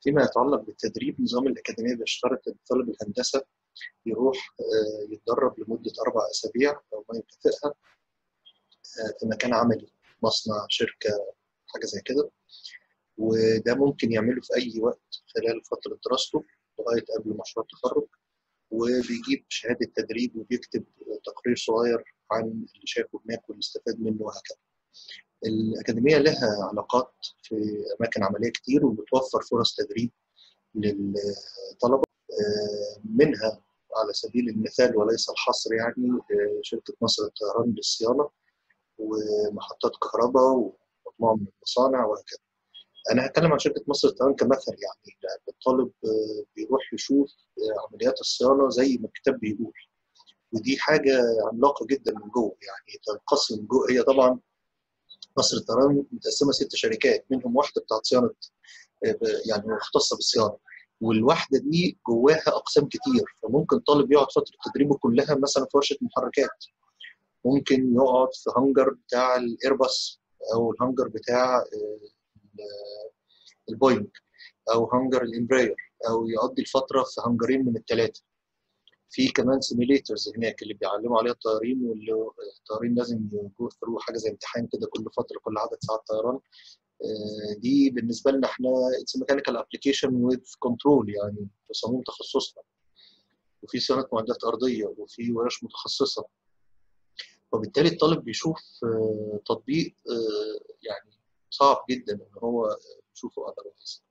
فيما يتعلق بالتدريب نظام الأكاديمية بيشترط إن طالب الهندسة يروح آه، يتدرب لمدة أربع أسابيع أو ما يكافئها آه، في مكان عملي مصنع شركة حاجة زي كده وده ممكن يعمله في أي وقت خلال فترة دراسته لغاية قبل مشروع التخرج وبيجيب شهادة تدريب وبيكتب تقرير صغير عن اللي شافه هناك واللي استفاد منه وهكذا. الأكاديمية لها علاقات في أماكن عملية كتير وبتوفر فرص تدريب للطلبة آه، منها على سبيل المثال وليس الحصر يعني آه، شركة مصر للطيران للصيانة ومحطات كهرباء ومجموعة من المصانع وهكذا. أنا هتكلم عن شركة مصر للطيران كمثل يعني لأن الطالب آه، بيروح يشوف آه، عمليات الصيانة زي ما الكتاب بيقول ودي حاجة عملاقة جدا من جوه يعني تنقسم جوه هي طبعا مصر للطيران متقسمة ست شركات منهم واحدة بتاعت صيانة آه، ب- يعني مختصة بالصيانة والواحدة دي جواها أقسام كتير فممكن طالب يقعد فترة تدريبه كلها مثلا في ورشة محركات ممكن يقعد في هانجر بتاع الايرباص او الهانجر بتاع آه، ال- البوينج او هانجر الامبراير او يقضي الفتره في هانجرين من الثلاثه في كمان سيميليترز هناك اللي بيعلموا عليها الطيارين واللي الطيارين لازم يجو ثرو حاجه زي امتحان كده كل فتره كل عدد ساعات طيران آه، دي بالنسبه لنا احنا اتس ميكانيكال ابلكيشن وذ كنترول يعني في صميم تخصصنا وفي صيانه معدات ارضيه وفي ورش متخصصه وبالتالي الطالب بيشوف آه، تطبيق آه، يعني صعب جدا ان هو يشوفه otherwise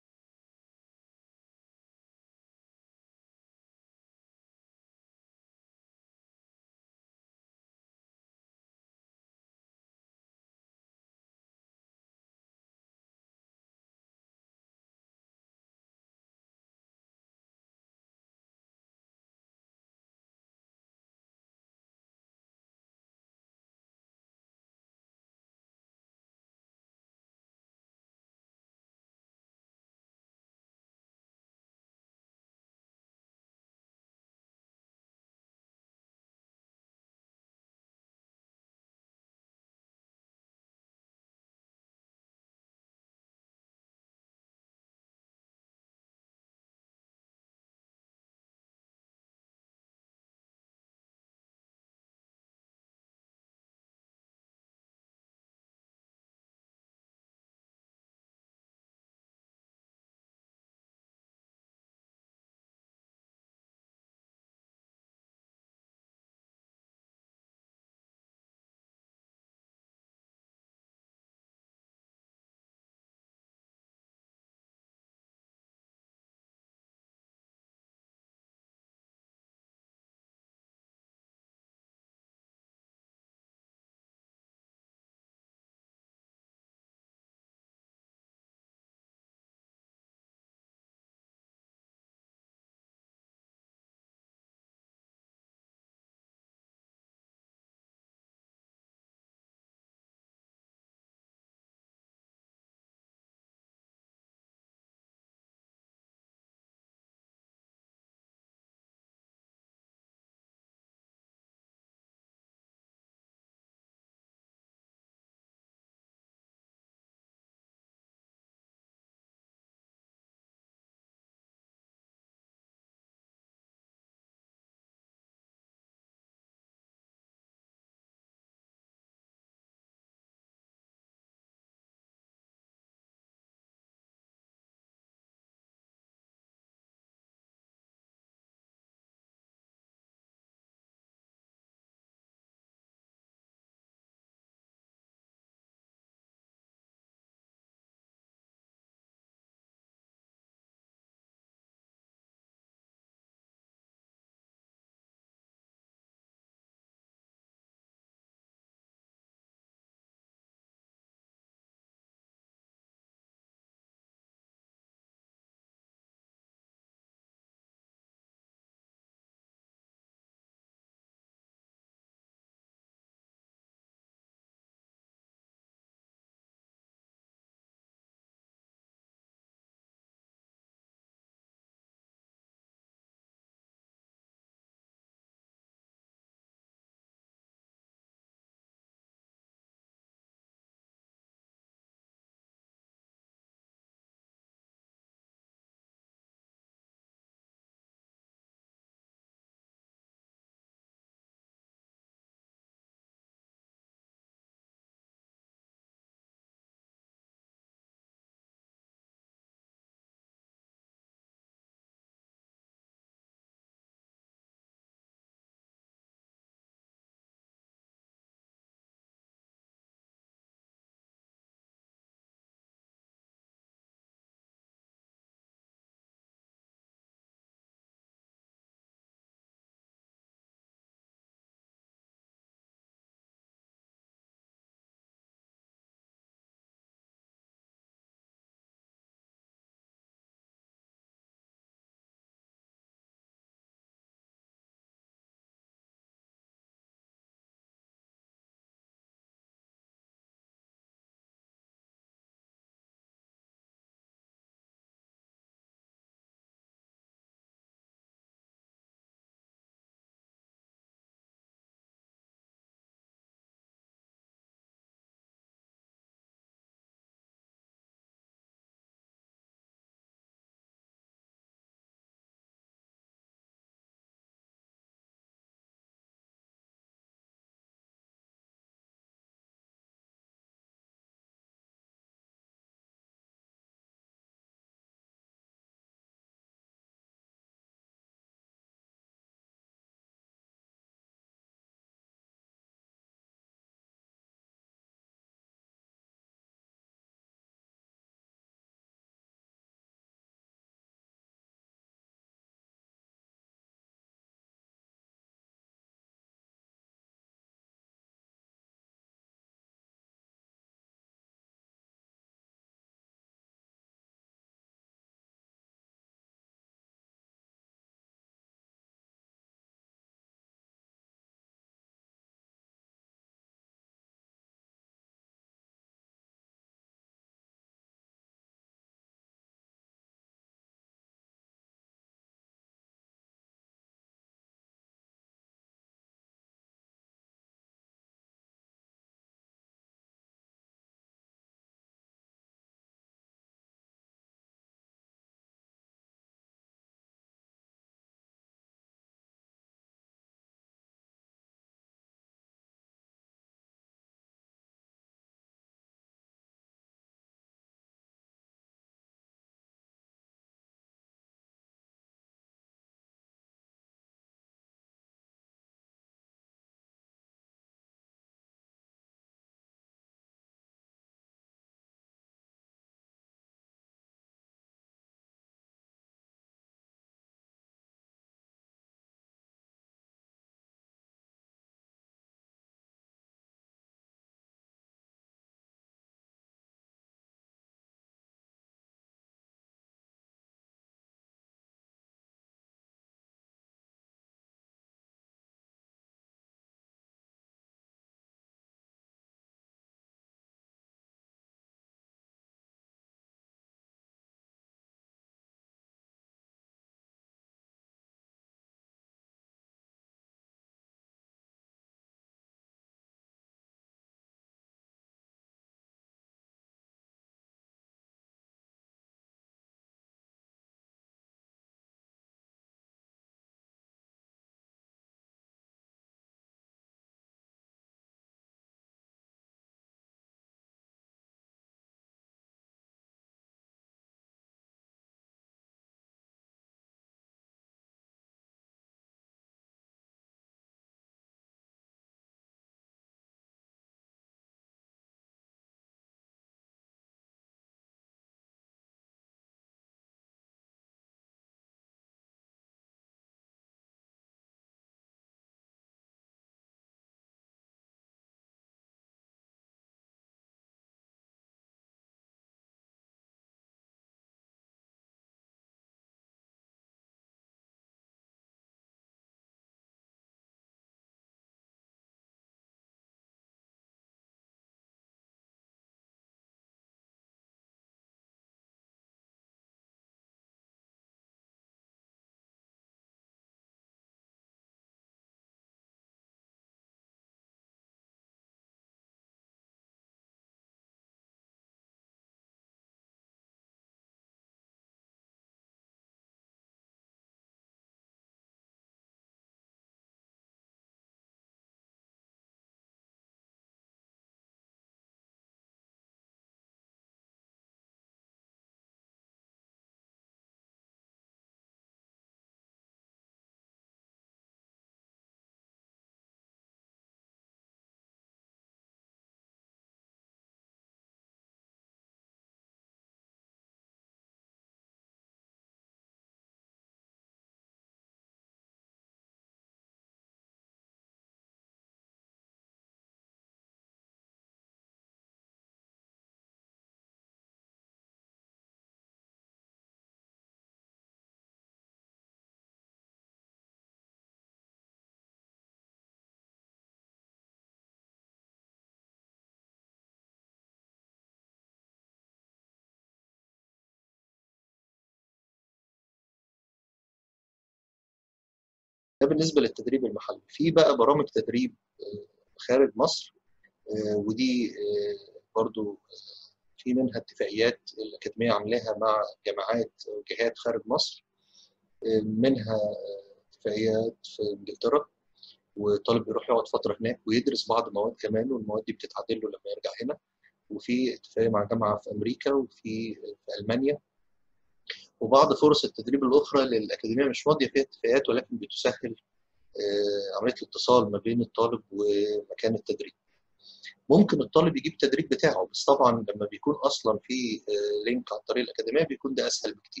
ده بالنسبه للتدريب المحلي في بقى برامج تدريب خارج مصر ودي برضو في منها اتفاقيات الأكاديمية عاملاها مع جامعات وجهات خارج مصر منها اتفاقيات في إنجلترا والطالب بيروح يقعد فترة هناك ويدرس بعض المواد كمان والمواد دي بتتعدل له لما يرجع هنا وفي اتفاقية مع جامعة في أمريكا وفي في ألمانيا وبعض فرص التدريب الأخرى للأكاديمية مش ماضية فيها اتفاقيات ولكن بتسهل عملية الاتصال ما بين الطالب ومكان التدريب. ممكن الطالب يجيب التدريب بتاعه بس طبعا لما بيكون اصلا في لينك عن طريق الاكاديميه بيكون ده اسهل بكتير.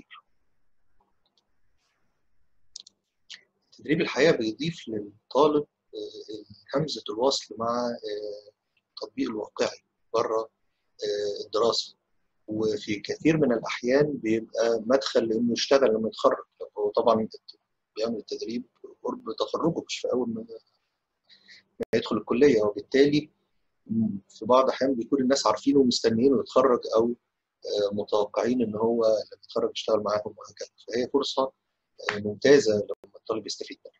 تدريب الحياه بيضيف للطالب همزه الوصل مع التطبيق الواقعي بره الدراسه وفي كثير من الاحيان بيبقى مدخل لانه يشتغل لما يتخرج هو طبعا بيعمل التدريب قرب تخرجه مش في اول ما يدخل الكليه وبالتالي في بعض الاحيان بيكون الناس عارفينه ومستنيينه يتخرج او متوقعين ان هو لما يتخرج يشتغل معاهم وهكذا فهي فرصه ممتازه لما الطالب يستفيد منها